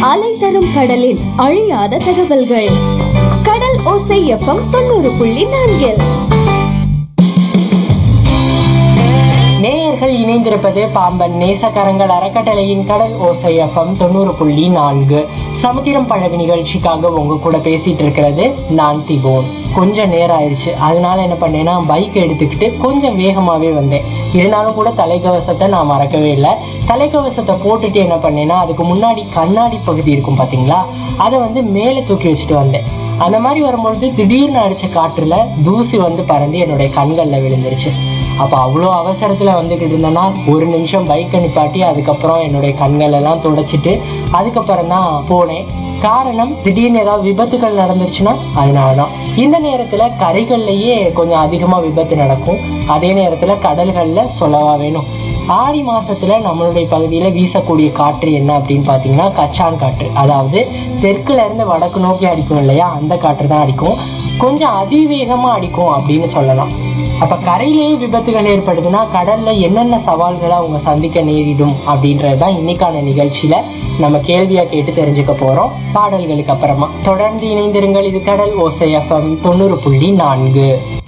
அலை தரும் கடலின் அழியாத தகவல்கள் கடல் ஓசை எஃப்எம் தொண்ணூறு புள்ளி நான்கில் நேயர்கள் இணைந்திருப்பது பாம்பன் நேசக்கரங்கள் அறக்கட்டளையின் கடல் ஓசை எஃப்எம் தொண்ணூறு புள்ளி நான்கு சமுத்திரம் பழகு நிகழ்ச்சிக்காக உங்க கூட பேசிட்டு இருக்கிறது நான் திபோன் கொஞ்சம் நேரம் ஆயிடுச்சு அதனால என்ன பண்ணேன்னா பைக் எடுத்துக்கிட்டு கொஞ்சம் வேகமாவே வந்தேன் இருந்தாலும் கூட தலைக்கவசத்தை நான் மறக்கவே இல்லை தலைக்கவசத்தை போட்டுட்டு என்ன பண்ணேன்னா அதுக்கு முன்னாடி கண்ணாடி பகுதி இருக்கும் பாத்தீங்களா அதை வந்து மேலே தூக்கி வச்சுட்டு வந்தேன் அந்த மாதிரி வரும்பொழுது திடீர்னு அடிச்ச காற்றுல தூசி வந்து பறந்து என்னுடைய கண்களில் விழுந்துருச்சு அப்போ அவ்வளோ அவசரத்தில் வந்துக்கிட்டு இருந்தேன்னா ஒரு நிமிஷம் பைக்கை நிப்பாட்டி அதுக்கப்புறம் என்னுடைய கண்கள் எல்லாம் துடைச்சிட்டு அதுக்கப்புறம் தான் போனேன் காரணம் திடீர்னு ஏதாவது விபத்துகள் நடந்துருச்சுன்னா அதனால தான் இந்த நேரத்தில் கரைகள்லையே கொஞ்சம் அதிகமாக விபத்து நடக்கும் அதே நேரத்தில் கடல்களில் சொல்லவா வேணும் ஆடி மாசத்துல நம்மளுடைய பகுதியில வீசக்கூடிய காற்று என்ன அப்படின்னு பாத்தீங்கன்னா கச்சான் காற்று அதாவது தெற்குல இருந்து வடக்கு நோக்கி அடிக்கும் இல்லையா அந்த காற்று தான் அடிக்கும் கொஞ்சம் அதிவேகமா அடிக்கும் அப்படின்னு சொல்லலாம் அப்ப கரையிலேயே விபத்துகள் ஏற்படுதுன்னா கடல்ல என்னென்ன சவால்களை அவங்க சந்திக்க நேரிடும் அப்படின்றது தான் இன்னைக்கான நிகழ்ச்சியில நம்ம கேள்வியா கேட்டு தெரிஞ்சுக்க போறோம் பாடல்களுக்கு அப்புறமா தொடர்ந்து இணைந்திருங்கள் இது கடல் ஓசை எஃப்எம் தொண்ணூறு புள்ளி நான்கு